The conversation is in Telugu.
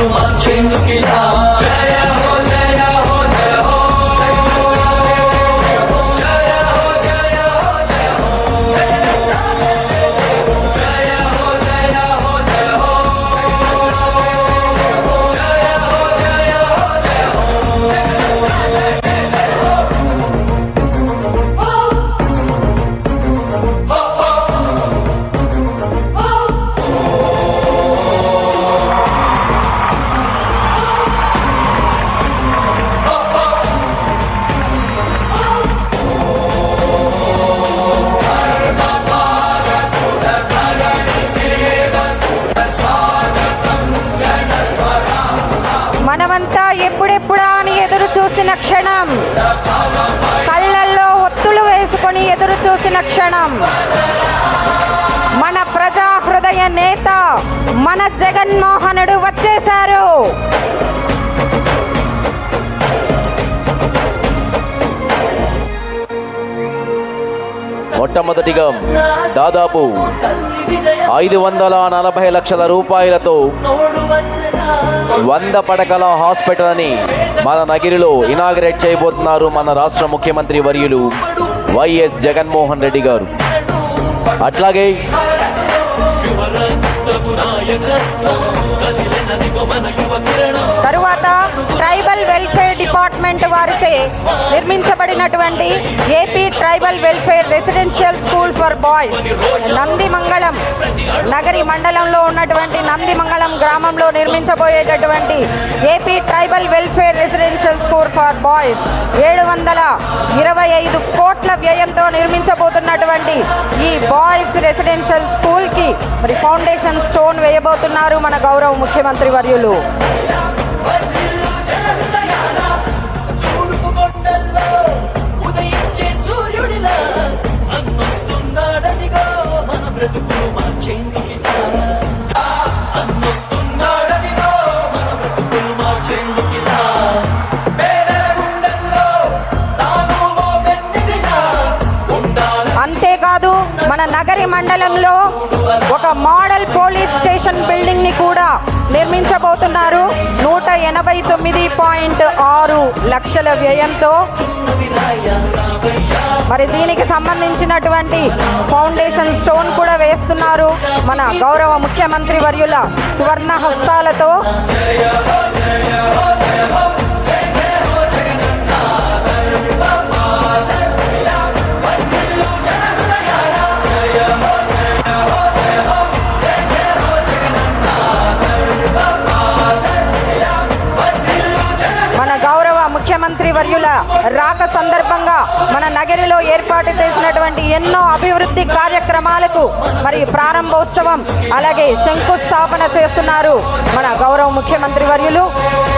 బ్రతుకులు మార్చేందుకిలా జయ హో జయ హో జయ హో జయ హో జయ హో జయ హో జయ హో జయ హో జయ హో జయ హో జయ హో జయ హో మనమంతా ఎప్పుడెప్పుడా అని ఎదురు చూసిన క్షణం కళ్ళల్లో ఒత్తులు వేసుకొని ఎదురు చూసిన క్షణం మన ప్రజా హృదయ నేత మన జగన్మోహనుడు వచ్చేశారు మొట్టమొదటిగా దాదాపు ఐదు వందల నలభై లక్షల రూపాయలతో వంద పడకల హాస్పిటల్ అని మన నగిరిలో ఇనాగరేట్ చేయబోతున్నారు మన రాష్ట్ర ముఖ్యమంత్రి వర్యులు వైఎస్ జగన్మోహన్ రెడ్డి గారు అట్లాగే తరువాత ట్రైబల్ వెల్ఫేర్ డిపార్ట్మెంట్ వారిచే నిర్మించబడినటువంటి AP tribal welfare residential school for boys Nandimangalam Nagari మండలంలో ఉన్నటువంటి నందిమంగళం గ్రామంలో నిర్మించబోయేటటువంటి AP tribal welfare residential school for boys ఏడు వందల ఇరవై ఐదు కోట్ల వ్యయంతో నిర్మించబోతున్నటువంటి ఈ బాయ్స్ రెసిడెన్షియల్ స్కూల్ కి మరి ఫౌండేషన్ స్టోన్ వేయబోతున్నారు మన గౌరవ ముఖ్యమంత్రి వర్యులు తూర్పు కొండల్లో ఉదయించే సూర్యుడిలా అన్నొస్తున్నాడదిగో మన బ్రతుకులు మార్చేందుకిలా అన్నొస్తున్నాడదిగో మన బ్రతుకులు మార్చేందుకిలా పేదల గుండెల్లో తాను ఓ వెన్నెదిలా ఉండాలని అంతేకాదు మన నగరి మండలంలో ఒక మోడల్ పోలీస్ స్టేషన్ బిల్డింగ్ ని కూడా నిర్మించబోతున్నారు నూట ఎనభై తొమ్మిది పాయింట్ ఆరు లక్షల వ్యయంతో మరి దీనికి సంబంధించినటువంటి ఫౌండేషన్ స్టోన్ కూడా వేస్తున్నారు మన గౌరవ ముఖ్యమంత్రి వర్యుల సువర్ణ హస్తాలతో మన గౌరవ ముఖ్యమంత్రి వర్యుల రాక సందర్భంగా మన నగరిలో ఏర్పాటు చేసినటువంటి ఎన్నో అభివృద్ధి కార్యక్రమాలకు మరి ప్రారంభోత్సవం అలాగే శంకుస్థాపన చేస్తున్నారు మన గౌరవ ముఖ్యమంత్రి వర్యులు